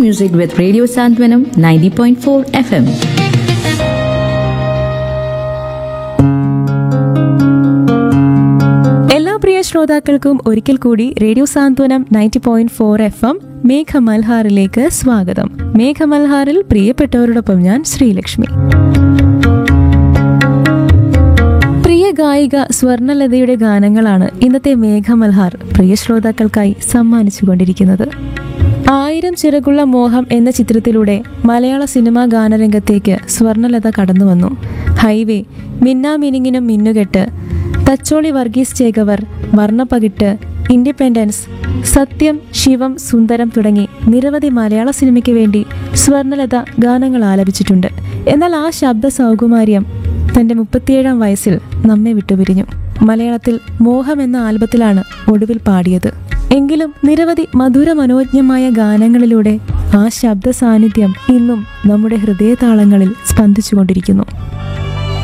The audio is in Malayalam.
music with Radio Santwanam 90.4 FM. എല്ലാ പ്രിയ ശ്രോതാക്കൾക്കും ഒരിക്കൽ കൂടി radio Santhwanam ninety point four F M മേഘമൽഹാറിലേക്ക് സ്വാഗതം മേഘമൽഹാറിൽ പ്രിയപ്പെട്ടവരോടൊപ്പം ഞാൻ ശ്രീലക്ഷ്മി പ്രിയ ഗായിക സ്വർണലതയുടെ ഗാനങ്ങളാണ് ഇന്നത്തെ മേഘമൽഹാർ പ്രിയ ശ്രോതാക്കൾക്കായി സമ്മാനിച്ചുകൊണ്ടിരിക്കുന്നത് ആയിരം ചിറകുള്ള മോഹം എന്ന ചിത്രത്തിലൂടെ മലയാള സിനിമാ ഗാനരംഗത്തേക്ക് സ്വർണലത കടന്നു വന്നു ഹൈവേ മിന്നാമിനിങ്ങിനും മിന്നുകെട്ട് തച്ചോളി വർഗീസ് ചേകവർ വർണ്ണപ്പകിട്ട് ഇൻഡിപെൻഡൻസ് സത്യം ശിവം സുന്ദരം തുടങ്ങി നിരവധി മലയാള സിനിമയ്ക്ക് വേണ്ടി സ്വർണലത ഗാനങ്ങൾ ആലപിച്ചിട്ടുണ്ട് എന്നാൽ ആ ശബ്ദ സൗകുമാര്യം തന്റെ മുപ്പത്തിയേഴാം വയസ്സിൽ നമ്മെ വിട്ടുപിരിഞ്ഞു മലയാളത്തിൽ മോഹം എന്ന ആൽബത്തിലാണ് ഒടുവിൽ പാടിയത് എങ്കിലും നിരവധി മധുര മനോജ്ഞമായ ഗാനങ്ങളിലൂടെ ആ ശബ്ദ സാന്നിധ്യം ഇന്നും നമ്മുടെ ഹൃദയതാളങ്ങളിൽ സ്പന്ദിച്ചുകൊണ്ടിരിക്കുന്നു